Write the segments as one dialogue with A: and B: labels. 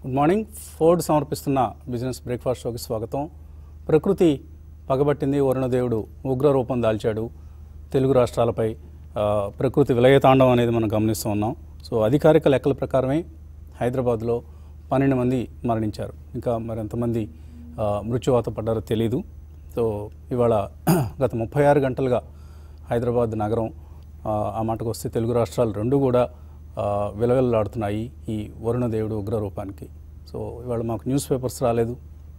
A: Good morning Ford సమర్పిస్తున్న business breakfast షోకి స్వాగతం ప్రకృతి పగబట్టింది వరుణదేవుడు ఉగ్ర రూపం దాల్చాడు తెలుగు రాష్ట్రాలపై ఆ, ప్రకృతి విలయతాండం అనేది మనం గమనిస్తూ ఉన్నాం సో అధికారిక లెక్కల ప్రకారమే హైదరాబాద్లో పన్నెండు మంది మరణించారు ఇంకా మరెంతమంది ఆ, మృత్యువాత పడ్డారో తెలీదు సో ఇవాళ గత ముప్పై ఆరు గంటలుగా హైదరాబాద్ నగరం ఆ, ఆ మాటకు వస్తే తెలుగు రాష్ట్రాలు రెండు కూడా ఆ, విలవిల్లాడుతున్నాయి ఈ వరుణదేవుడు ఉగ్ర రూపానికి సో ఇవాళ మాకు న్యూస్ పేపర్స్ రాలేదు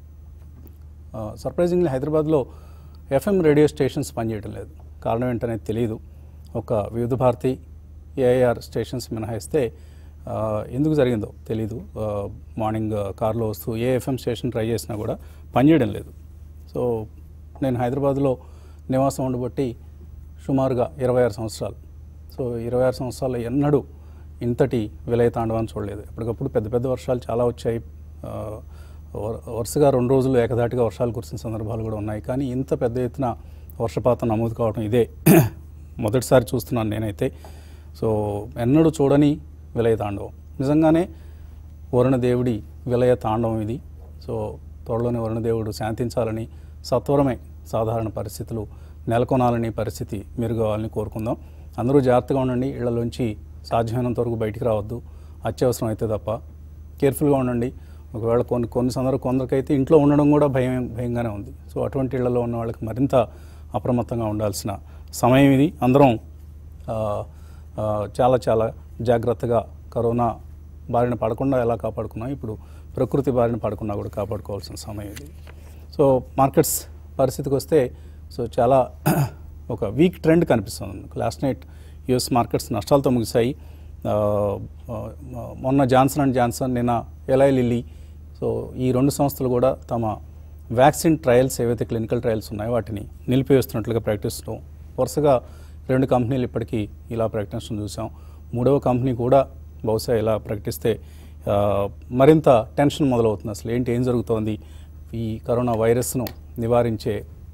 A: సర్ప్రైజింగ్లీ హైదరాబాద్లో ఎఫ్ఎం రేడియో స్టేషన్స్ పనిచేయడం లేదు కారణం ఏంటనేది తెలియదు ఒక వివిధ భారతి ఏఐఆర్ స్టేషన్స్ మినహాయిస్తే ఆ, ఎందుకు జరిగిందో తెలీదు ఆ, మార్నింగ్ ఆ, కార్లో వస్తూ ఏ ఎఫ్ఎం స్టేషన్ ట్రై చేసినా కూడా పనిచేయడం లేదు సో నేను హైదరాబాద్లో నివాసం ఉండబట్టి సుమారుగా ఇరవై ఆరు సంవత్సరాలు సో ఇరవై ఆరు సంవత్సరాలు ఎన్నడూ ఇంతటి విలయ తాండవాన్ని చూడలేదు ఎప్పటికప్పుడు పెద్ద పెద్ద వర్షాలు చాలా వచ్చాయి ఆ, వర- వరుసగా రెండు రోజులు ఏకధాటిగా వర్షాలు కురిసిన సందర్భాలు కూడా ఉన్నాయి కానీ ఇంత పెద్ద ఎత్తున వర్షపాతం నమోదు కావడం ఇదే మొదటిసారి చూస్తున్నాను నేనైతే సో ఎన్నడూ చూడని విలయ తాండవం నిజంగానే వరుణదేవుడి విలయ తాండవం ఇది సో త్వరలోనే వరుణదేవుడు శాంతించాలని సత్వరమే సాధారణ పరిస్థితులు నెలకొనాలని పరిస్థితి మెరుగవాలని కోరుకుందాం అందరూ జాగ్రత్తగా ఉండండి ఇళ్లలోంచి సాధ్యమైనంత వరకు బయటికి రావద్దు అత్యవసరం అయితే తప్ప కేర్ఫుల్గా ఉండండి ఒకవేళ కొన్ని కొన్ని సందర్భం కొందరికైతే ఇంట్లో ఉండడం కూడా భయం భయంగానే ఉంది సో అటువంటి ఇళ్లలో ఉన్న వాళ్ళకి మరింత అప్రమత్తంగా ఉండాల్సిన సమయం ఇది అందరం ఆ, ఆ, చాలా చాలా జాగ్రత్తగా కరోనా బారిన పడకుండా ఎలా కాపాడుకున్నాం ఇప్పుడు ప్రకృతి బారిన పడకుండా కూడా కాపాడుకోవాల్సిన సమయం ఇది సో మార్కెట్స్ పరిస్థితికి వస్తే సో చాలా ఒక వీక్ ట్రెండ్ కనిపిస్తుంది లాస్ట్ నైట్ యుఎస్ మార్కెట్స్ నష్టాలతో ముగిశాయి ఆ, ఆ, మొన్న జాన్సన్ అండ్ జాన్సన్ నిన్న ఎలై లిల్లీ సో ఈ రెండు సంస్థలు కూడా తమ వ్యాక్సిన్ ట్రయల్స్ ఏవైతే క్లినికల్ ట్రయల్స్ ఉన్నాయో వాటిని నిలిపివేస్తున్నట్లుగా ప్రకటిస్తూ వరుసగా రెండు కంపెనీలు ఇప్పటికీ ఇలా ప్రకటించడం చూసాం మూడవ కంపెనీ కూడా బహుశా ఇలా ప్రకటిస్తే ఆ, మరింత టెన్షన్ మొదలవుతుంది అసలు ఏంటి ఏం జరుగుతోంది ఈ కరోనా వైరస్ను నివారించే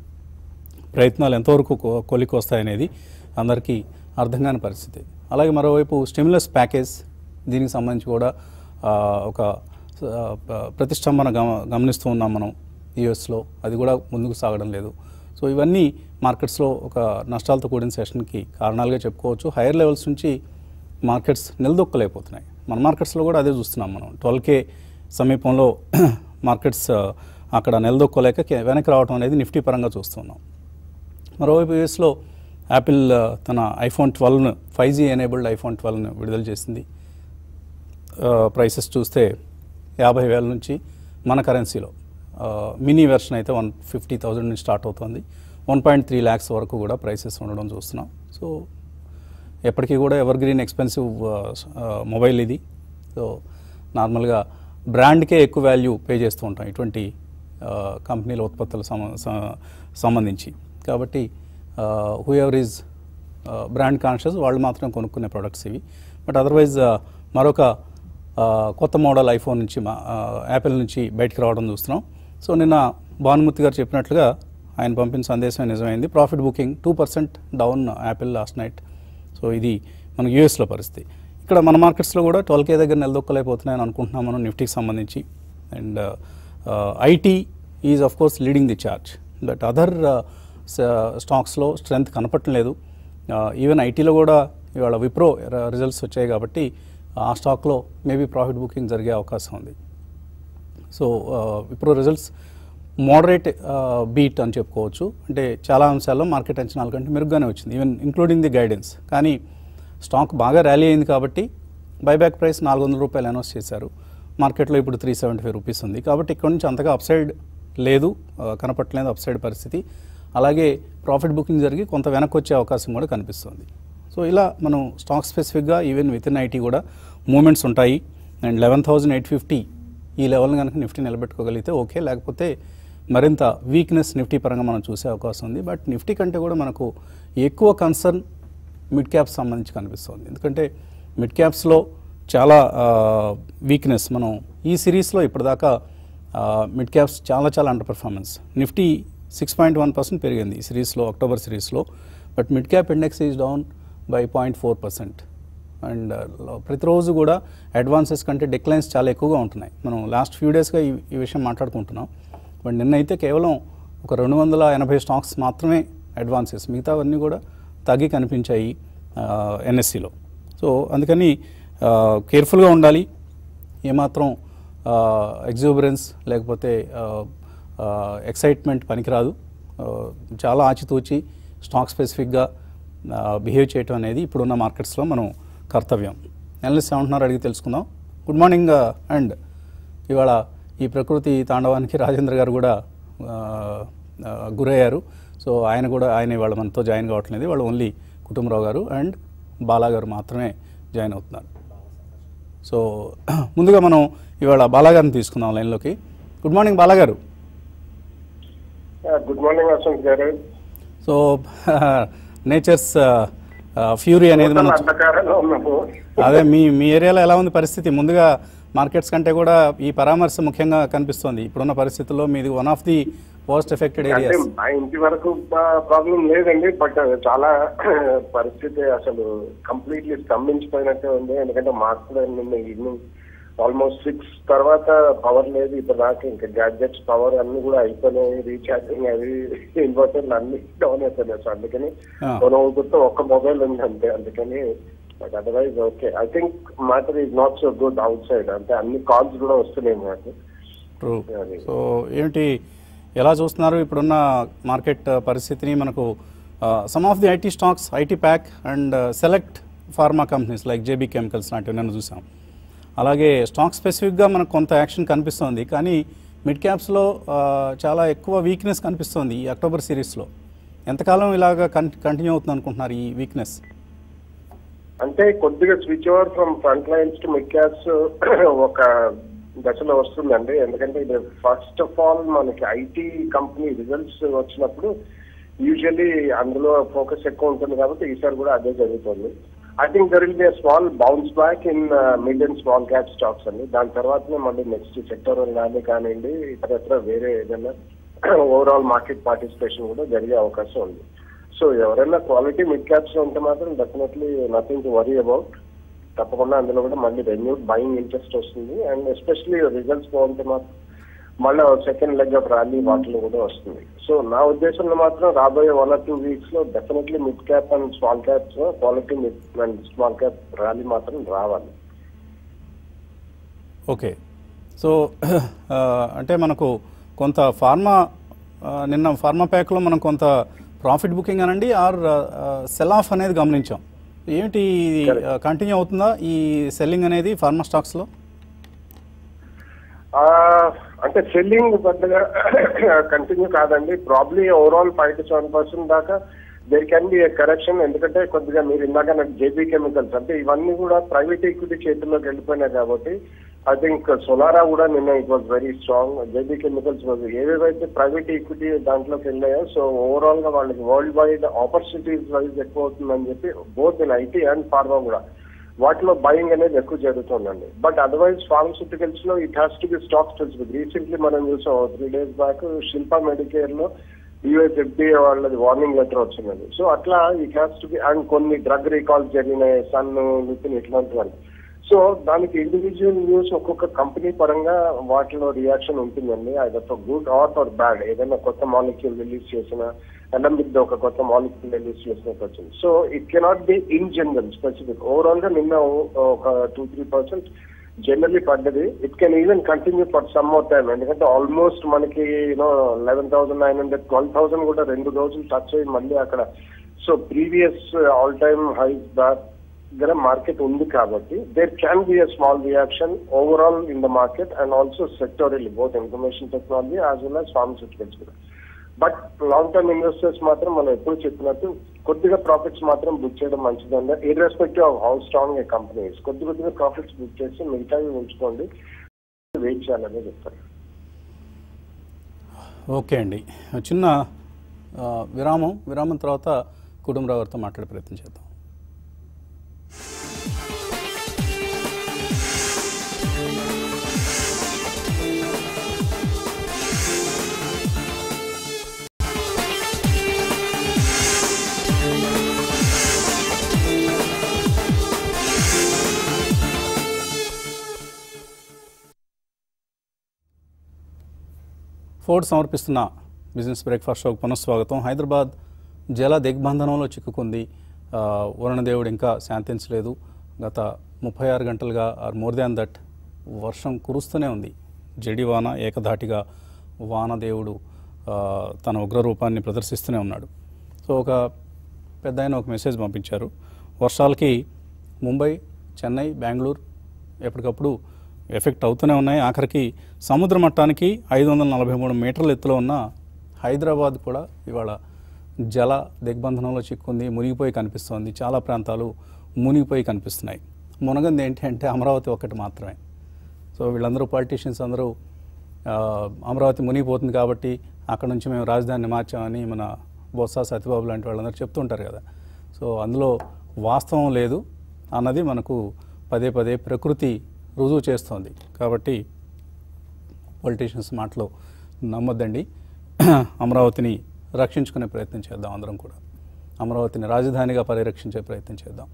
A: ప్రయత్నాలు ఎంతవరకు కొ- కొలికి వస్తాయనేది అందరికీ అర్థం కాని పరిస్థితి అలాగే మరోవైపు స్టిమ్యులస్ ప్యాకేజ్ దీనికి సంబంధించి కూడా ఆ, ఒక ఆ, ప- ప్రతిష్టంభన గమ గమనిస్తూ ఉన్నాం మనం యూఎస్లో అది కూడా ముందుకు సాగడం లేదు సో ఇవన్నీ మార్కెట్స్లో ఒక నష్టాలతో కూడిన సెషన్కి కారణాలుగా చెప్పుకోవచ్చు హైయర్ లెవెల్స్ నుంచి మార్కెట్స్ నిలదొక్కలేకపోతున్నాయి మన మార్కెట్స్లో కూడా అదే చూస్తున్నాం మనం ట్వెల్వ్ కే సమీపంలో మార్కెట్స్ ఆ, అక్కడ నిలదొక్కోలేక కే- వెనక్కి రావడం అనేది నిఫ్టీ పరంగా చూస్తున్నాం మరోవైపు యూఎస్లో యాపిల్ ఆ, తన ఐఫోన్ ట్వెల్వ్ను ఫైవ్ జీ ఎనేబుల్డ్ ఐఫోన్ ట్వెల్వ్ను విడుదల చేసింది ప్రైసెస్ చూస్తే యాభై వేల నుంచి మన కరెన్సీలో ఆ, మినీ వెర్షన్ అయితే వన్ ఫిఫ్టీ థౌజండ్ నుంచి స్టార్ట్ అవుతుంది వన్ పాయింట్ త్రీ ల్యాక్స్ వరకు కూడా ప్రైసెస్ ఉండడం చూస్తున్నాం సో ఎప్పటికీ కూడా ఎవర్ గ్రీన్ ఎక్స్పెన్సివ్ మొబైల్ ఇది సో నార్మల్గా బ్రాండ్కే ఎక్కువ వాల్యూ పే చేస్తూ ఉంటాం ఇటువంటి ఆ, కంపెనీల ఉత్పత్తుల సమ స- సంబంధించి కాబట్టి whoever is brand conscious వాళ్ళు మాత్రం కొనుక్కునే ప్రొడక్ట్స్ ఇవి బట్ అదర్వైజ్ మరొక ఆ, కొత్త మోడల్ ఐఫోన్ నుంచి మా ఆ, యాపిల్ నుంచి బయటికి రావడం చూస్తున్నాం సో నిన్న భానుమూర్తి గారు చెప్పినట్లుగా ఆయన పంపిన సందేశం నిజమైంది profit booking two percent down Apple last night so ఇది మన యూఎస్లో పరిస్థితి ఇక్కడ మన మార్కెట్స్లో కూడా ట్వెల్వ్ కే దగ్గర నిలదొక్కలేకపోతున్నాయని అనుకుంటున్నాం మనం నిఫ్టీకి సంబంధించి and IT is of course leading the charge but other స్టాక్స్లో స్ట్రెంగ్త్ కనపడటం లేదు ఈవెన్ ఐటీలో కూడా ఇవాళ విప్రో రిజల్ట్స్ వచ్చాయి కాబట్టి ఆ స్టాక్లో మేబీ ప్రాఫిట్ బుకింగ్ జరిగే అవకాశం ఉంది so Wipro results moderate beat అని చెప్పుకోవచ్చు అంటే చాలా అంశాల్లో మార్కెట్ అంచనాల కంటే మెరుగ్గానే వచ్చింది ఈవెన్ ఇంక్లూడింగ్ ది గైడెన్స్ కానీ స్టాక్ బాగా ర్యాలీ అయింది కాబట్టి బైబ్యాక్ ప్రైస్ నాలుగు వందల రూపాయలు అనౌన్స్ చేశారు మార్కెట్లో ఇప్పుడు త్రీ సెవెంటీ ఫైవ్ రూపీస్ ఉంది కాబట్టి ఇక్కడ నుంచి అంతగా అప్సైడ్ లేదు ఆ, కనపట్లేదు అప్సైడ్ పరిస్థితి అలాగే ప్రాఫిట్ బుకింగ్ జరిగి కొంత వెనక్కి వచ్చే అవకాశం కూడా కనిపిస్తుంది సో ఇలా మనం స్టాక్ స్పెసిఫిక్గా ఈవెన్ విత్ ఇన్ ఐటీ కూడా మూమెంట్స్ ఉంటాయి and eleven thousand eight fifty ఈ లెవెల్ని కనుక నిఫ్టీ నిలబెట్టుకోగలిగితే ఓకే లేకపోతే మరింత వీక్నెస్ నిఫ్టీ పరంగా మనం చూసే అవకాశం ఉంది బట్ నిఫ్టీ కంటే కూడా మనకు ఎక్కువ కన్సర్న్ మిడ్ క్యాప్స్ సంబంధించి కనిపిస్తుంది ఎందుకంటే మిడ్ క్యాప్స్లో చాలా వీక్నెస్ మనం ఈ సిరీస్లో ఇప్పటిదాకా మిడ్ క్యాప్స్ చాలా చాలా underperformance Nifty six point one percent పెరిగింది ఈ సిరీస్లో అక్టోబర్ సిరీస్లో but mid cap index is down by point four percent and ప్రతిరోజు కూడా అడ్వాన్సెస్ కంటే డిక్లైన్స్ చాలా ఎక్కువగా ఉంటున్నాయి మనం లాస్ట్ ఫ్యూ డేస్గా ఈ ఈ విషయం మాట్లాడుకుంటున్నాం బట్ నిన్న అయితే కేవలం ఒక రెండు వందల ఎనభై స్టాక్స్ మాత్రమే అడ్వాన్సెస్ మిగతావన్నీ కూడా తగ్గి కనిపించాయి ఎన్ఎస్సిలో సో అందుకని కేర్ఫుల్గా ఉండాలి ఏమాత్రం ఎగ్జూబరెన్స్ లేకపోతే ఎక్సైట్మెంట్ పనికిరాదు ఆ, చాలా ఆచితూచి స్టాక్ స్పెసిఫిక్గా బిహేవ్ చేయటం అనేది ఇప్పుడున్న మార్కెట్స్లో మనం కర్తవ్యం ఎనలిస్ట్ ఏమంటున్నారు అడిగి తెలుసుకుందాం గుడ్ మార్నింగ్ అండ్ ఇవాళ ఈ ప్రకృతి తాండవానికి రాజేంద్ర గారు కూడా ఆ, ఆ, గురయ్యారు సో ఆయన కూడా ఆయన ఇవాళ మనతో జాయిన్ కావట్లేదు వాళ్ళు ఓన్లీ కుటుంబరావు గారు అండ్ బాలా గారు మాత్రమే జాయిన్ అవుతున్నారు సో ముందుగా మనం ఇవాళ బాలాగారిని తీసుకుందాం లైన్లోకి గుడ్ మార్నింగ్ బాలాగారు
B: good morning Vasanth garu
A: so nature's fury అనేది మనం
B: అంధకారంలో ఉన్నాము
A: అదే మీ మీ ఏరియాలో ఎలా ఉంది పరిస్థితి ముందుగా మార్కెట్స్ కంటే కూడా ఈ పరామర్శ ముఖ్యంగా కనిపిస్తోంది ఇప్పుడున్న పరిస్థితుల్లో మీది one of the most affected
B: అంటే
A: ఏరియాస్
B: మా ఇంటి వరకు ప్రాబ్లం లేదండి బట్ చాలా పరిస్థితి అసలు కంప్లీట్లీ స్తంభించిపోయినట్టే ఉంది ఎందుకంటే మాకు కూడా నిన్న ఈవినింగ్ ఆల్మోస్ట్ సిక్స్ తర్వాత పవర్ లేదు ఇప్పుడు దాకా ఇంకా గ్యాడ్జెట్స్ పవర్ అన్ని కూడా అయిపోయినాయి రీఛార్జింగ్ అవి ఇన్వర్టర్లు అన్ని డౌన్ అయిపోయినాయి సో అందుకని
A: Ah.
B: మనం గుర్తు ఒక్క మొబైల్ ఉంది అంతే అందుకని but otherwise okay I think matter is not so good outside అంటే అన్ని కాల్స్ కూడా వస్తున్నాయి మాకు
A: ట్రూ
B: అది.
A: సో ఏమిటి ఎలా చూస్తున్నారు ఇప్పుడున్న మార్కెట్ పరిస్థితిని మనకు some of the IT stocks IT pack and select pharma companies like JB Chemicals లాంటివి నేను చూసాం అలాగే స్టాక్ స్పెసిఫిక్గా మనకు కొంత యాక్షన్ కనిపిస్తోంది కానీ మిడ్ క్యాప్స్లో చాలా ఎక్కువ వీక్నెస్ కనిపిస్తోంది ఈ అక్టోబర్ సిరీస్లో ఎంతకాలం ఇలాగ కంటిన్యూ అవుతుంది అనుకుంటున్నారు ఈ వీక్నెస్
B: అంటే కొద్దిగా switch over from front lines to mid caps ఒక దశలో వస్తుందండి ఎందుకంటే ఇది ఫస్ట్ ఆఫ్ ఆల్ మనకి ఐటీ కంపెనీ రిజల్ట్స్ వచ్చినప్పుడు యూజువల్లీ అందులో ఫోకస్ ఎక్కువ ఉంటుంది కాబట్టి ఈసారి కూడా అదే జరుగుతుంది I think there will be small bounce back in mid and small cap stocks అండి దాని తర్వాతనే మళ్ళీ నెక్స్ట్ సెక్టోరల్ ర్యాలీ కానివ్వండి ఇతరత్ర వేరే ఏదైనా ఓవరాల్ మార్కెట్ పార్టిసిపేషన్ కూడా జరిగే అవకాశం ఉంది సో ఎవరైనా క్వాలిటీ మిడ్ క్యాప్స్ ఉంటే మాత్రం definitely nothing to worry about తప్పకుండా అందులో కూడా మళ్ళీ రెన్యూడ్ బయింగ్ ఇంట్రెస్ట్ వస్తుంది అండ్ ఎస్పెషలీ రిజల్ట్స్ బాగుంటే మాత్రం మళ్ళీ సెకండ్ లెగ్ ఆఫ్ ర్యాలీ వాటిలో కూడా వస్తుంది సో నా ఉద్దేశంలో మాత్రం రాబోయే వన్ ఆర్ టూ వీక్స్ లో definitely mid cap and small caps quality mid and small cap rally మాత్రం రావాలి
A: ఓకే సో ఆ, అంటే మనకు కొంత ఫార్మా ఆ, నిన్న ఫార్మా ప్యాక్లో మనం కొంత ప్రాఫిట్ బుకింగ్ అనండి ఆర్ సెల్ ఆఫ్ అనేది గమనించాం ఏమిటి కంటిన్యూ అవుతుందా ఈ సెల్లింగ్ అనేది ఫార్మా స్టాక్స్లో
B: ఆ, అంటే సెల్లింగ్ పెద్దగా కంటిన్యూ కాదండి probably overall five to seven percent దాకా దేర్ కెన్ బి కరెక్షన్ ఎందుకంటే కొద్దిగా మీరు ఇందాక నాకు జేబీ కెమికల్స్ అంటే ఇవన్నీ కూడా ప్రైవేట్ ఈక్విటీ చేతుల్లోకి వెళ్ళిపోయినాయి కాబట్టి ఐ థింక్ సోలారా కూడా నిన్న it was very strong JB Chemicals was ఏవేవైతే ప్రైవేట్ ఈక్విటీ దాంట్లోకి వెళ్ళాయో సో ఓవరాల్ గా వాళ్ళకి వరల్డ్ వైడ్ ఆపర్చునిటీస్ వైజ్ ఎక్కువ అవుతుందని చెప్పి both in IT and pharma కూడా వాటిలో బయింగ్ అనేది ఎక్కువ జరుగుతుందండి బట్ అదర్వైజ్ ఫార్మస్యూటికల్స్ లో it has to be stock specific recently మనం చూసాం three days back Shilpa Medicare లో యుఎస్ ఎఫ్డిఏ వాళ్ళది వార్నింగ్ లెటర్ వచ్చిందండి సో అట్లా it has to be and కొన్ని డ్రగ్ రికాల్స్ జరిగినాయి సన్ విపిన్ ఇట్లాంటివన్నీ సో దానికి ఇండివిజువల్ న్యూస్ ఒక్కొక్క కంపెనీ పరంగా వాటిలో రియాక్షన్ ఉంటుందండి అది ఒక గుడ్ ఆర్ ఆర్ బ్యాడ్ ఏదైనా కొత్త మాలిక్యూల్ రిలీజ్ చేసిన ఎలంబిక్ ఒక కొత్త మాలిక్యూల్ రిలీజ్ చేసినట్టు వచ్చింది so it cannot be in general specific overall గా నిన్న ఒక టూ త్రీ పర్సెంట్ జనరలీ పడ్డది it can even continue for some more time ఎందుకంటే ఆల్మోస్ట్ మనకి you know eleven thousand nine hundred twelve thousand కూడా రెండు రోజులు టచ్ అయ్యి మళ్ళీ అక్కడ so previous all time high దగ్గర మార్కెట్ ఉంది కాబట్టి there can be a small reaction overall in the market and also sectorial both information technology as well as pharmaceuticals కూడా బట్ లాంగ్ టర్మ్ ఇన్వెస్టర్స్ మాత్రం మనం ఎప్పుడు చెప్పినట్టు కొద్దిగా ప్రాఫిట్స్ మాత్రం బుక్ చేయడం మంచిదండి ఇర్రెస్పెక్టివ్ ఆఫ్ హౌ స్ట్రాంగ్ ఏ కంపెనీస్ కొద్ది కొద్దిగా ప్రాఫిట్స్ బుక్ చేసి మిగతావి ఉంచుకోండి వెయిట్ చేయాలని చెప్తాను
A: ఓకే అండి చిన్న ఆ, విరామం విరామం తర్వాత కుటుంబరావు గారితో మాట్లాడే ప్రయత్నం చేద్దాం ఫోర్డ్ సమర్పిస్తున్న బిజినెస్ బ్రేక్ఫాస్ట్ షోకి పునఃస్వాగతం హైదరాబాద్ జల దిగ్బంధనంలో చిక్కుకుంది ఆ, వరుణదేవుడు ఇంకా శాంతించలేదు గత ముప్పై ఆరు గంటలుగా ఆర్ మోర్ దాన్ దట్ వర్షం కురుస్తూనే ఉంది జడి వాన ఏకధాటిగా వానదేవుడు ఆ, తన ఉగ్రరూపాన్ని ప్రదర్శిస్తూనే ఉన్నాడు సో ఒక పెద్ద ఆయన ఒక మెసేజ్ పంపించారు వర్షాలకి ముంబై చెన్నై బెంగళూరు ఎప్పటికప్పుడు ఎఫెక్ట్ అవుతూనే ఉన్నాయి ఆఖరికి సముద్ర మట్టానికి ఐదు వందల నలభై మూడు మీటర్ల ఎత్తులో ఉన్న హైదరాబాద్ కూడా ఇవాళ జల దిగ్బంధనంలో చిక్కుంది మునిగిపోయి కనిపిస్తోంది చాలా ప్రాంతాలు మునిగిపోయి కనిపిస్తున్నాయి మునగంది ఏంటి అంటే అమరావతి ఒక్కటి మాత్రమే సో వీళ్ళందరూ పాలిటీషియన్స్ అందరూ ఆ, అమరావతి మునిగిపోతుంది కాబట్టి అక్కడ నుంచి మేము రాజధానిని మార్చామని మన బొత్స సత్యబాబు లాంటి వాళ్ళందరూ చెప్తుంటారు కదా సో అందులో వాస్తవం లేదు అన్నది మనకు పదే పదే ప్రకృతి రుజువు చేస్తోంది కాబట్టి పొలిటీషియన్స్ మాటలు నమ్మొద్దండి అమరావతిని రక్షించుకునే ప్రయత్నం చేద్దాం అందరం కూడా అమరావతిని రాజధానిగా పరిరక్షించే ప్రయత్నం చేద్దాం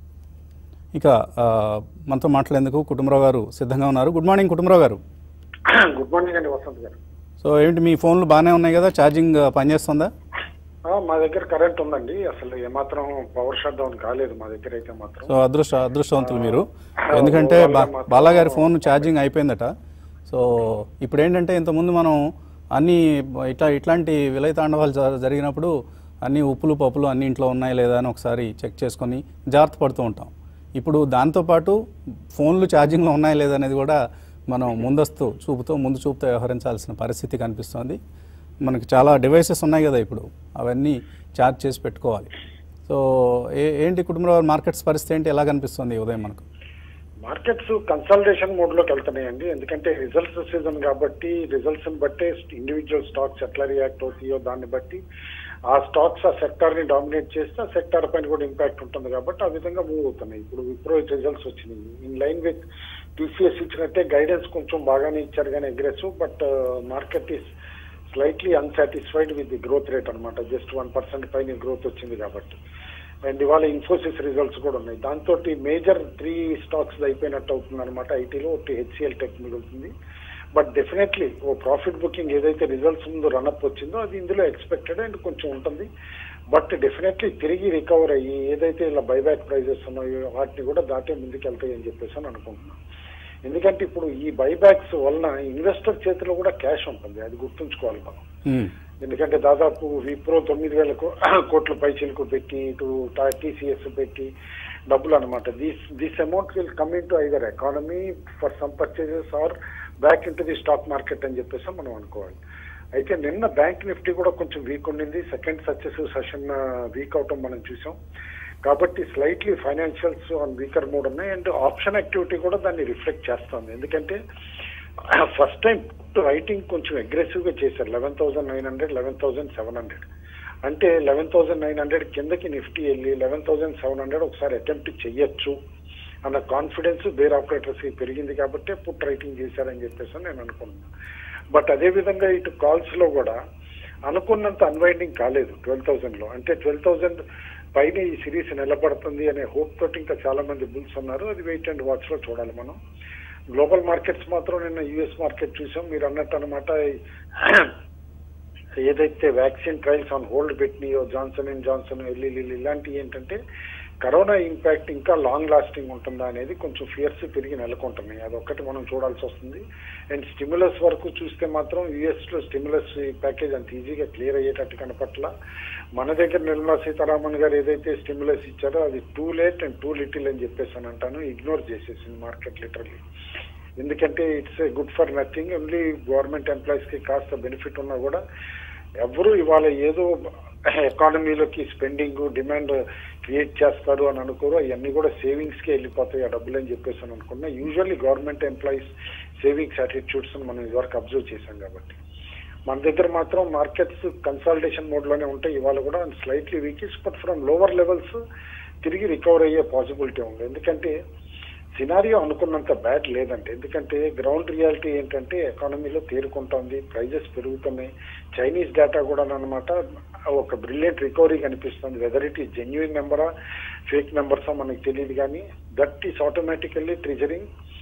A: ఇక ఆ, మనతో మాట్లాడేందుకు కుటుంబరావు గారు సిద్ధంగా ఉన్నారు గుడ్ మార్నింగ్ కుటుంబరావు గారు
C: గుడ్ మార్నింగ్ అండి వసంత్ గారు
A: సో ఏంటి మీ ఫోన్లు బాగానే ఉన్నాయి కదా ఛార్జింగ్ ఆ, పనిచేస్తుందా
C: ఆ, మా దగ్గర కరెంట్ ఉందండి అసలు ఏమాత్రం పవర్ షట్ డౌన్ కాలేదు మా దగ్గర అయితే మాత్రం
A: సో అదృష్ట అదృష్టవంతులు మీరు ఎందుకంటే బా బాలా గారి ఫోన్ ఛార్జింగ్ అయిపోయిందట సో ఇప్పుడు ఏంటంటే ఇంతకుముందు మనం అన్ని ఇట్లా ఇట్లాంటి విలయ తాండవాలు జ- జరిగినప్పుడు అన్ని ఉప్పులు పప్పులు అన్ని ఇంట్లో ఉన్నాయి లేదా అని ఒకసారి చెక్ చేసుకొని జాగ్రత్త పడుతూ ఉంటాం ఇప్పుడు దాంతోపాటు ఫోన్లు ఛార్జింగ్లో ఉన్నాయి లేదా అనేది కూడా మనం ముందస్తు చూపుతో ముందు చూపుతో వ్యవహరించాల్సిన పరిస్థితి కనిపిస్తోంది మనకి చాలా డివైసెస్ ఉన్నాయి కదా ఇప్పుడు అవన్నీ ఛార్జ్ చేసి పెట్టుకోవాలి సో ఏ ఏంటి కుటుంబంలో మార్కెట్స్ పరిస్థితి ఏంటి ఎలా కనిపిస్తుంది ఈ ఉదయం మనకు
C: మార్కెట్స్ కన్సల్టేషన్ మోడ్ లోకి వెళ్తున్నాయండి ఎందుకంటే రిజల్ట్స్ సీజన్ కాబట్టి రిజల్ట్స్ బట్టే ఇండివిజువల్ స్టాక్స్ ఎట్లా రియాక్ట్ అవుతాయో దాన్ని బట్టి ఆ స్టాక్స్ ఆ సెక్టార్ ని డామినేట్ చేస్తే ఆ సెక్టార్ పైన కూడా ఇంపాక్ట్ ఉంటుంది కాబట్టి ఆ విధంగా మూవ్ అవుతున్నాయి ఇప్పుడు విప్రో రిజల్ట్స్ వచ్చినాయి ఇన్ లైన్ విత్ టీసీఎస్ ఇచ్చినట్టే గైడెన్స్ కొంచెం బాగానే ఇచ్చారు కానీ aggressive but market is slightly unsatisfied with the growth rate అనమాట జస్ట్ వన్ పర్సెంట్ పైన గ్రోత్ వచ్చింది కాబట్టి అండ్ ఇవాళ ఇన్ఫోసిస్ రిజల్ట్స్ కూడా ఉన్నాయి దాంతో మేజర్ త్రీ స్టాక్స్ అయిపోయినట్టు అవుతుంది అనమాట ఐటీలో ఒకటి హెచ్సిఎల్ టెక్ మిగులుతుంది బట్ డెఫినెట్లీ ఓ ప్రాఫిట్ బుకింగ్ ఏదైతే రిజల్ట్స్ ముందు రన్అప్ వచ్చిందో అది ఇందులో ఎక్స్పెక్టెడ్ అండ్ కొంచెం ఉంటుంది బట్ డెఫినెట్లీ తిరిగి రికవర్ అయ్యి ఏదైతే ఇలా బైబ్యాక్ ప్రైజెస్ ఉన్నాయో వాటిని కూడా దాటే ముందుకు వెళ్తాయి అని చెప్పేసి అని అనుకుంటున్నాను ఎందుకంటే ఇప్పుడు ఈ బైబ్యాక్స్ వలన ఇన్వెస్టర్ చేతిలో కూడా క్యాష్ ఉంటుంది అది గుర్తుంచుకోవాలి మనం
A: మ్మ్.
C: ఎందుకంటే దాదాపు విప్రో తొమ్మిది వేల కో- కోట్ల పైచీలకు పెట్టి ఇటు టీసీఎస్ పెట్టి డబ్బులు అనమాట this this amount will come into either economy for some purchases or back into the stock market అని చెప్పేసి మనం అనుకోవాలి అయితే నిన్న బ్యాంక్ నిఫ్టీ కూడా కొంచెం వీక్ ఉండింది సెకండ్ సక్సెసివ్ సెషన్ వీక్ అవటం మనం చూసాం కాబట్టి slightly financials on weaker mode ఉన్నాయి అండ్ ఆప్షన్ యాక్టివిటీ కూడా దాన్ని రిఫ్లెక్ట్ చేస్తుంది ఎందుకంటే ఫస్ట్ టైం రైటింగ్ కొంచెం అగ్రెసివ్ గా చేశారు eleven thousand nine hundred eleven thousand seven hundred అంటే లెవెన్ థౌసండ్ నైన్ హండ్రెడ్ కిందకి నిఫ్టీ వెళ్ళి లెవెన్ థౌసండ్ సెవెన్ హండ్రెడ్ ఒకసారి అటెంప్ట్ చెయ్యొచ్చు అన్న కాన్ఫిడెన్స్ బేర్ ఆపరేటర్స్ కి పెరిగింది కాబట్టి పుట్ రైటింగ్ చేశారని చెప్పేసి అని నేను అనుకుంటున్నాను బట్ అదే విధంగా ఇటు కాల్స్ లో కూడా అనుకున్నంత అన్వైండింగ్ కాలేదు ట్వెల్వ్ థౌసండ్ లో అంటే ట్వెల్వ్ థౌసండ్ పైన ఈ సిరీస్ నిలబడుతుంది అనే హోప్ తోటి ఇంకా చాలా మంది బుల్స్ ఉన్నారు అది వెయిట్ అండ్ వాచ్ లో చూడాలి మనం గ్లోబల్ మార్కెట్స్ మాత్రం నిన్న యుఎస్ మార్కెట్ చూసాం మీరు అన్నట్టు అనమాట ఏదైతే వ్యాక్సిన్ ట్రయల్స్ ఆన్ హోల్డ్ పెట్టినాయో Johnson and Johnson Eli Lilly ఇలాంటివి ఏంటంటే కరోనా ఇంపాక్ట్ ఇంకా లాంగ్ లాస్టింగ్ ఉంటుందా అనేది కొంచెం ఫియర్స్ పెరిగి నెలకొంటున్నాయి అదొక్కటి మనం చూడాల్సి వస్తుంది అండ్ స్టిమ్యులస్ వరకు చూస్తే మాత్రం యుఎస్ లో స్టిమ్యులస్ ప్యాకేజ్ అంత ఈజీగా క్లియర్ అయ్యేటట్టు కనపట్ల మన దగ్గర నిర్మలా సీతారామన్ గారు ఏదైతే స్టిమ్యులస్ ఇచ్చారో అది too late and too little అని చెప్పేసి అని అంటాను ఇగ్నోర్ చేసేసింది మార్కెట్ లిటరల్లీ ఎందుకంటే it's good for nothing only government employees కి కాస్త బెనిఫిట్ ఉన్నా కూడా ఎవరు ఇవాళ ఏదో ఎకానమీలోకి స్పెండింగ్ డిమాండ్ క్రియేట్ చేస్తారు అని అనుకోరు అవన్నీ కూడా సేవింగ్స్ కి వెళ్ళిపోతాయి ఆ డబ్బులు అని చెప్పేసి అని అనుకున్నా usually government employees savings attitudes మనం ఇదివరకు అబ్జర్వ్ చేశాం కాబట్టి మన దగ్గర మాత్రం మార్కెట్స్ కన్సాలిడేషన్ మోడ్ లోనే ఉంటాయి ఇవాళ కూడా slightly weakish but from lower levels తిరిగి రికవర్ అయ్యే పాసిబిలిటీ ఉంది ఎందుకంటే సినారియో అనుకున్నంత బ్యాడ్ లేదంటే ఎందుకంటే గ్రౌండ్ రియాలిటీ ఏంటంటే ఎకానమీలో తేరుకుంటోంది ప్రైజెస్ పెరుగుతున్నాయి చైనీస్ డేటా కూడా అనమాట ఒక బ్రిలియంట్ రికవరీ కనిపిస్తుంది వెదర్ ఇట్ ఈస్ జెన్యున్ నెంబరా ఫేక్ నెంబర్సా మనకి తెలియదు కానీ that is automatically triggering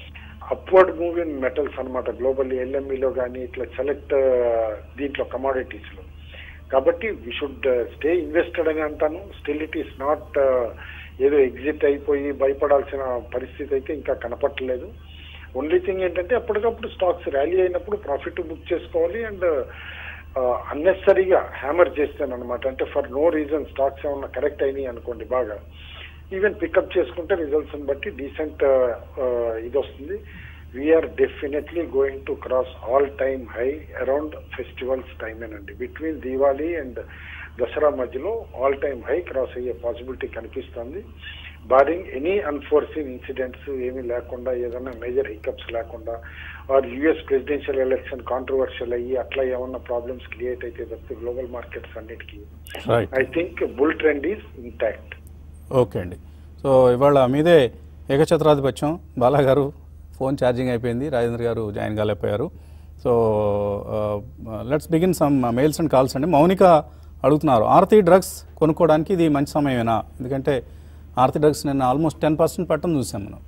C: upward moving metals అన్నమాట గ్లోబల్ ఎల్ఎంఈలో కానీ ఇట్లా సెలెక్ట్ దీంట్లో కమాడిటీస్ లో కాబట్టి వి షుడ్ స్టే ఇన్వెస్టెడ్ అని అంటాను స్టిల్ ఇట్ ఈస్ నాట్ ఏదో ఎగ్జిట్ అయిపోయి భయపడాల్సిన పరిస్థితి అయితే ఇంకా కనపట్టలేదు ఓన్లీ థింగ్ ఏంటంటే అప్పటికప్పుడు స్టాక్స్ ర్యాలీ అయినప్పుడు ప్రాఫిట్ బుక్ చేసుకోవాలి అండ్ అన్నెసరీగా హ్యామర్ చేస్తాను అనమాట అంటే ఫర్ నో రీజన్ స్టాక్స్ ఏమన్నా కరెక్ట్ అయినాయి అనుకోండి బాగా ఈవెన్ పికప్ చేసుకుంటే రిజల్ట్స్ బట్టి డీసెంట్ ఇది వస్తుంది we're definitely going to cross all time high around festivals టైమేనండి బిట్వీన్ దీవాలి అండ్ దసరా మధ్యలో ఆల్ టైమ్ హై క్రాస్ అయ్యే పాసిబిలిటీ కనిపిస్తుంది బారింగ్ ఎనీ అన్ఫోర్సీన్ ఇన్సిడెంట్స్ ఏమీ లేకుండా ఏదైనా మేజర్ హికప్స్ లేకుండా or US presidential election controversial అయ్యి అట్లా ఏమన్నా ప్రాబ్లమ్స్ క్రియేట్ అయితే తప్పితే గ్లోబల్ మార్కెట్స్ అన్నిటికీ
A: right
C: I think bull trend is intact
A: okay అండి సో ఇవాళ మీదే ఏకఛత్రాధిపత్యం బాలా గారు ఫోన్ ఛార్జింగ్ అయిపోయింది రాజేంద్ర గారు జాయిన్ కాలేకపోయారు so let's begin some mails and calls అండి మౌనిక అడుగుతున్నారు ఆర్తి డ్రగ్స్ కొనుక్కోవడానికి ఇది మంచి సమయమేనా ఎందుకంటే ఆర్తి డ్రగ్స్ నిన్న ఆల్మోస్ట్ టెన్ పర్సెంట్ పట్టడం చూసాం మనం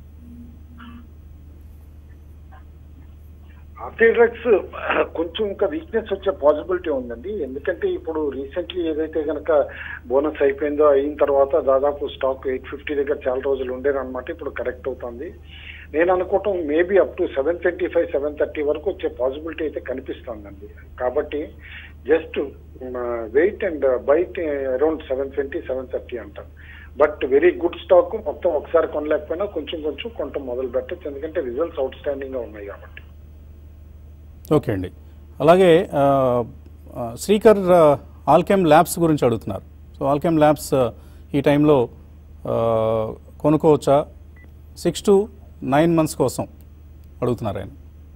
C: ఆర్టీ డ్రగ్స్ కొంచెం ఇంకా వీక్నెస్ వచ్చే పాసిబిలిటీ ఉందండి ఎందుకంటే ఇప్పుడు రీసెంట్లీ ఏదైతే గనక బోనస్ అయిపోయిందో అయిన తర్వాత దాదాపు స్టాక్ ఎయిట్ ఫిఫ్టీ దగ్గర చాలా రోజులు ఉండేదన్నమాట ఇప్పుడు కరెక్ట్ అవుతుంది నేను అనుకోవటం maybe up to seven twenty five seven thirty వరకు వచ్చే పాసిబిలిటీ అయితే కనిపిస్తుందండి కాబట్టి just wait and bite around seven twenty seven thirty అంటారు బట్ వెరీ గుడ్ స్టాక్ మొత్తం ఒకసారి కొనలేకపోయినా కొంచెం కొంచెం కొంట మొదలు పెట్టచ్చు ఎందుకంటే రిజల్ట్స్ అవుట్ స్టాండింగ్ గా ఉన్నాయి కాబట్టి
A: ఓకే అండి అలాగే ఆ, ఆ, శ్రీకర్ ఆ, ఆల్కెమ్ ల్యాబ్స్ గురించి అడుగుతున్నారు సో ఆల్కెమ్ ల్యాబ్స్ ఆ, ఈ టైంలో ఆ, కొనుక్కోవచ్చా సిక్స్ టు నైన్ మంత్స్ కోసం అడుగుతున్నారు ఆయన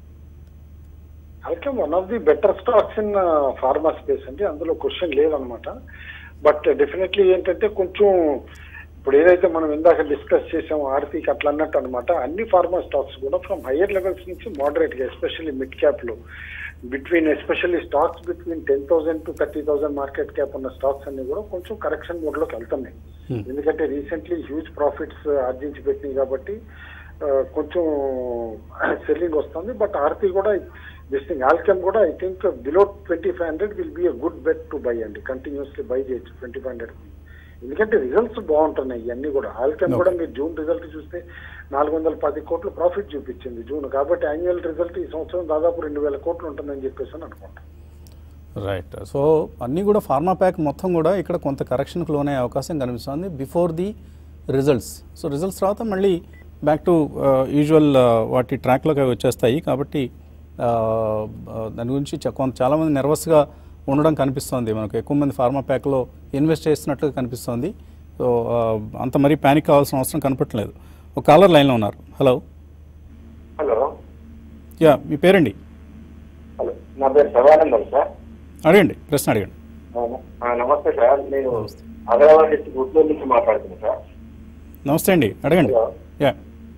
C: అయితే one of the better stocks in pharma space అండి అందులో క్వశ్చన్ లేదనమాట బట్ డెఫినెట్లీ ఏంటంటే కొంచెం ఇప్పుడు ఏదైతే మనం ఇందాక డిస్కస్ చేసామో ఆర్తికి అట్లా అన్నట్టు అనమాట అన్ని ఫార్మా స్టాక్స్ కూడా ఫ్రమ్ హయ్యర్ లెవెల్స్ నుంచి మోడరేట్ గా ఎస్పెషల్లీ మిడ్ క్యాప్ లో between especially stocks between ten thousand to thirty thousand market cap ఉన్న స్టాక్స్ అన్ని కూడా కొంచెం కరెక్షన్ మోడ్ లోకి వెళ్తున్నాయి
A: Hmm.
C: ఎందుకంటే రీసెంట్లీ హ్యూజ్ ప్రాఫిట్స్ ఆర్జించి పెట్టినాయి కాబట్టి ఆ, కొంచెం సెల్లింగ్ వస్తుంది బట్ ఆర్తి కూడా దిస్ థింగ్ ఆల్కెమ్ కూడా I think below twenty five hundred will be a good bet to buy అండి కంటిన్యూస్లీ బై చేయొచ్చు ట్వంటీ ఫైవ్ హండ్రెడ్ ఎందుకంటే రిజల్ట్స్ బాగుంటున్నాయి ఇవన్నీ కూడా ఆల్కెమ్
A: Okay.
C: కూడా మీరు జూన్ రిజల్ట్ చూస్తే నాలుగు వందల పది కోట్లు ప్రాఫిట్ చూపించింది జూన్ కాబట్టి యాన్యువల్ రిజల్ట్ ఈ సంవత్సరం దాదాపు రెండు వేల కోట్లు ఉంటుందని చెప్పేసి అని అనుకుంటాను
A: రైట్ సో అన్నీ కూడా ఫార్మా ప్యాక్ మొత్తం కూడా ఇక్కడ కొంత కరెక్షన్కి లోనే అవకాశం కనిపిస్తుంది before the results so results తర్వాత మళ్ళీ బ్యాక్ టు యూజువల్ వాటి ట్రాక్లోకి అవి వచ్చేస్తాయి కాబట్టి ఆ, ఆ, దాని గురించి చ- కొంత చాలామంది నర్వస్గా ఉండడం కనిపిస్తుంది మనకు ఎక్కువ మంది ఫార్మా ప్యాక్లో ఇన్వెస్ట్ చేస్తున్నట్లుగా కనిపిస్తుంది సో ఆ, అంత మరీ ప్యానిక్ కావాల్సిన అవసరం కనపట్లేదు ఒక కాలర్ లైన్లో ఉన్నారు హలో
D: హలో
A: యా మీ పేరండి
D: హలో నా పేరు శివానందం సార్
A: అడగండి ప్రశ్న అడగండి
D: ఆ, నమస్తే సార్ నేను హైదరాబాద్ డిస్ట్రిక్ట్ గుంటూరు నుంచి మాట్లాడుతున్నాను సార్
A: నమస్తే అండి అడగండి
D: హలో.
A: యా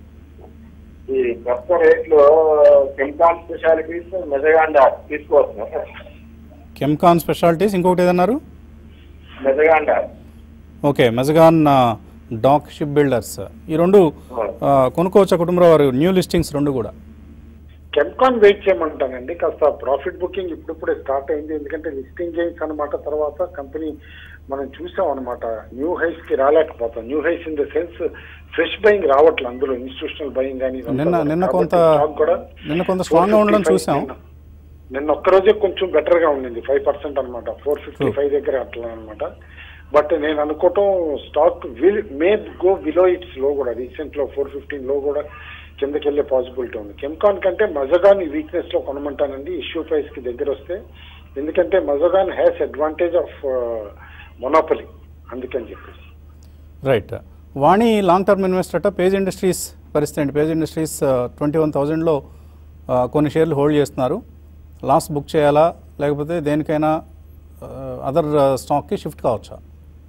D: ఈ ప్రస్తుత రేట్లో కెమికాల్ స్పెషాలిటీస్ మెజగాండా తీసుకోవచ్చు సార్
A: కెమ్కాన్ స్పెషాలిటీస్ ఇంకొకటి ఏదన్నారు
D: మెజగాండా
A: ఓకే మెజగాన్ ఆ, డాక్ షిప్ బిల్డర్స్ ఈ రెండు ఆ, కొనుక్కోవచ్చా కుటుంబరావు వారు న్యూ లిస్టింగ్స్ రెండు కూడా
C: కెమ్కాన్ వెయిట్ చేయమంటానండి కాస్త ప్రాఫిట్ బుకింగ్ ఇప్పుడిప్పుడే స్టార్ట్ అయింది ఎందుకంటే లిస్టింగ్ గెయిన్స్ అనమాట తర్వాత కంపెనీ మనం చూసాం అనమాట న్యూ హైస్ కి రాలేకపోతాం new highs in the sense fresh buying రావట్లేదు అందులో ఇన్స్టిట్యూషనల్ బయింగ్ కానీ ఇదంతా
A: నిన్న
C: కూడా.
A: నిన్న
C: కాబట్టి
A: కొంత
C: stock కూడా
A: నిన్న కొంత స్ట్రాంగ్గా ఉండడం
C: 455
A: చూసాం
C: నిన్న. నిన్న ఒక్క రోజే కొంచెం బెటర్ గా ఉండింది ఫైవ్ పర్సెంట్ అనమాట ఫోర్ ఫిఫ్టీ ఫైవ్ దగ్గర అట్లా అనమాట బట్ నేను అనుకోవటం stock will may go below its low కూడా రీసెంట్ లో ఫోర్ ఫిఫ్టీన్ లో కూడా కిందకి వెళ్ళే పాసిబిలిటీ ఉంది కెమ్కాన్ కంటే మజగాన్ ఈ వీక్నెస్ లో కొనమంటానండి ఇష్యూ ప్రైస్ కి దగ్గర వస్తే ఎందుకంటే Mazagon has advantage of monopoly అందుకని చెప్పేసి
A: right Vani long term investor అట పేజ్ ఇండస్ట్రీస్ పరిస్థితి అండి పేజ్ ఇండస్ట్రీస్ ట్వంటీ వన్ థౌజండ్లో కొన్ని షేర్లు హోల్డ్ చేస్తున్నారు లాస్ బుక్ చేయాలా లేకపోతే దేనికైనా అదర్ స్టాక్కి షిఫ్ట్ కావచ్చా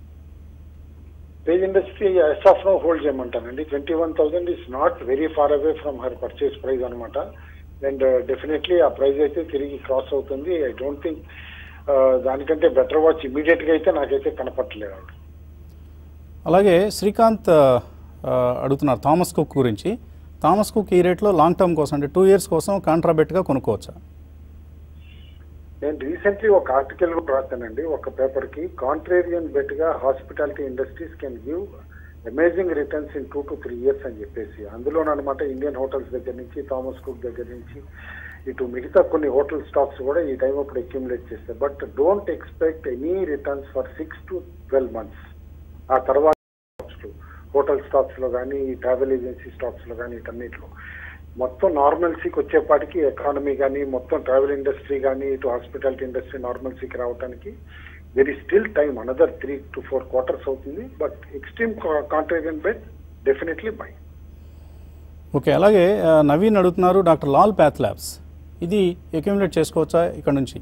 C: Page industry as of now hold చేయమంటానండి twenty one thousand is not very far away from her purchase price అనమాట అండ్ డెఫినెట్లీ ఆ ప్రైస్ అయితే తిరిగి క్రాస్ అవుతుంది ఐ డోంట్ థింక్ దానికంటే బెటర్ వాచ్ ఇమీడియట్ గా అయితే నాకైతే కనపట్టలేదు
A: అలాగే శ్రీకాంత్ ఆ, అడుగుతున్నారు థామస్ కుక్ గురించి థామస్ కుక్ ఈ రేట్లో లాంగ్ టర్మ్ కోసం అంటే టూ ఇయర్స్ కోసం కాంట్రాబెట్గా కొనుక్కోవచ్చా
C: నేను రీసెంట్లీ ఒక ఆర్టికల్ కూడా రాశానండి ఒక పేపర్ కి కాంట్రేరియన్ బెట్ గా hospitality industries can give amazing returns in two to three years అని చెప్పేసి అందులోనమాట ఇండియన్ హోటల్స్ దగ్గర నుంచి థామస్ కుక్ దగ్గర నుంచి ఇటు మిగతా కొన్ని హోటల్ స్టాక్స్ కూడా ఈ టైం అప్పుడు అక్యుములేట్ చేస్తాయి but don't expect any returns for six to twelve months ఆ తర్వాత హోటల్ స్టాక్స్ లో కానీ ట్రావెల్ ఏజెన్సీ స్టాక్స్ లో కానీ వీటన్నిటిలో మొత్తం నార్మల్సీకి వచ్చేపాటికి ఎకానమీ కానీ మొత్తం ట్రావెల్ ఇండస్ట్రీ కానీ ఇటు హాస్పిటాలిటీ ఇండస్ట్రీ నార్మల్సీకి రావడానికి very still time another three to four quarters అవుతుంది but extreme contrarian bet definitely buy
A: okay అలాగే ఆ, నవీన్ అడుగుతున్నారు డాక్టర్ లాల్ ప్యాథ్ ల్యాబ్స్ ఇది అక్యుములేట్ చేసుకోవచ్చా ఇక్కడ నుంచి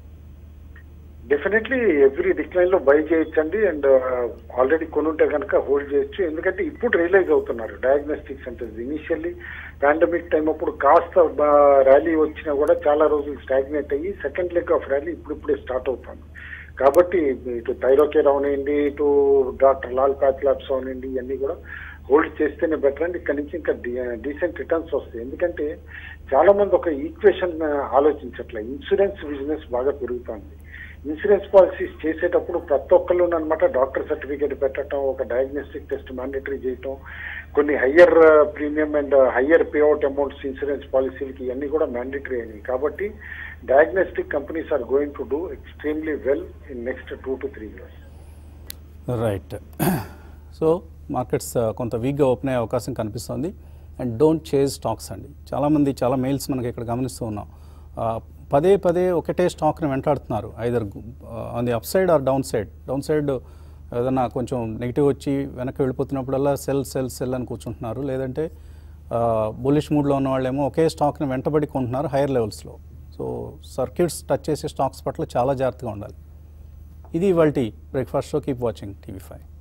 C: డెఫినెట్లీ ఎవ్రీ డిక్లైన్ లో బై చేయొచ్చండి అండ్ ఆల్రెడీ కొనుంటే కనుక హోల్డ్ చేయొచ్చు ఎందుకంటే ఇప్పుడు రియలైజ్ అవుతున్నారు diagnostic centres initially pandemic time అప్పుడు కాస్త ర్యాలీ వచ్చినా కూడా చాలా రోజులు స్టాగ్నేట్ అయ్యి సెకండ్ లెగ్ ఆఫ్ ర్యాలీ ఇప్పుడిప్పుడే స్టార్ట్ అవుతుంది కాబట్టి ఇటు థైరోకేర్ అవనండి ఇటు డాక్టర్ లాల్ ప్యాథ్ ల్యాబ్స్ అవనండి ఇవన్నీ కూడా హోల్డ్ చేస్తేనే బెటర్ అండి ఇక్కడ నుంచి ఇంకా డీసెంట్ రిటర్న్స్ వస్తాయి ఎందుకంటే చాలా మంది ఒక ఈక్వేషన్ ఆలోచించట్లే ఇన్సూరెన్స్ బిజినెస్ బాగా పెరుగుతుంది ఇన్సూరెన్స్ పాలసీస్ చేసేటప్పుడు ప్రతి ఒక్కళ్ళు అనమాట డాక్టర్ సర్టిఫికేట్ పెట్టడం ఒక డయాగ్నోస్టిక్ టెస్ట్ మ్యాండేటరీ చేయటం కొన్ని higher premium and higher payout amounts insurance పాలసీలకి ఇవన్నీ కూడా మ్యాండేటరీ అయినాయి కాబట్టి diagnostic companies are going to do extremely well in next two to three years
A: right so markets ఆ, కొంత వీక్గా ఓపెన్ అయ్యే అవకాశం కనిపిస్తుంది అండ్ డోంట్ చేజ్ స్టాక్స్ అండి చాలామంది చాలా మెయిల్స్ మనకి ఇక్కడ గమనిస్తూ ఉన్నాం ఆ, పదే పదే ఒకటే స్టాక్ని వెంటాడుతున్నారు either on the upside or downside downside ఏదైనా కొంచెం నెగిటివ్ వచ్చి వెనక్కి వెళ్ళిపోతున్నప్పుడల్లా సెల్ సెల్ సెల్ అని కూర్చుంటున్నారు లేదంటే బులిష్ మూడ్లో ఉన్న వాళ్ళేమో ఒకే స్టాక్ని వెంటబడి కొంటున్నారు హైయర్ లెవెల్స్లో సో సర్క్యూట్స్ టచ్ చేసే స్టాక్స్ పట్ల చాలా జాగ్రత్తగా ఉండాలి ఇది ఇవాళ breakfast show keep watching TV five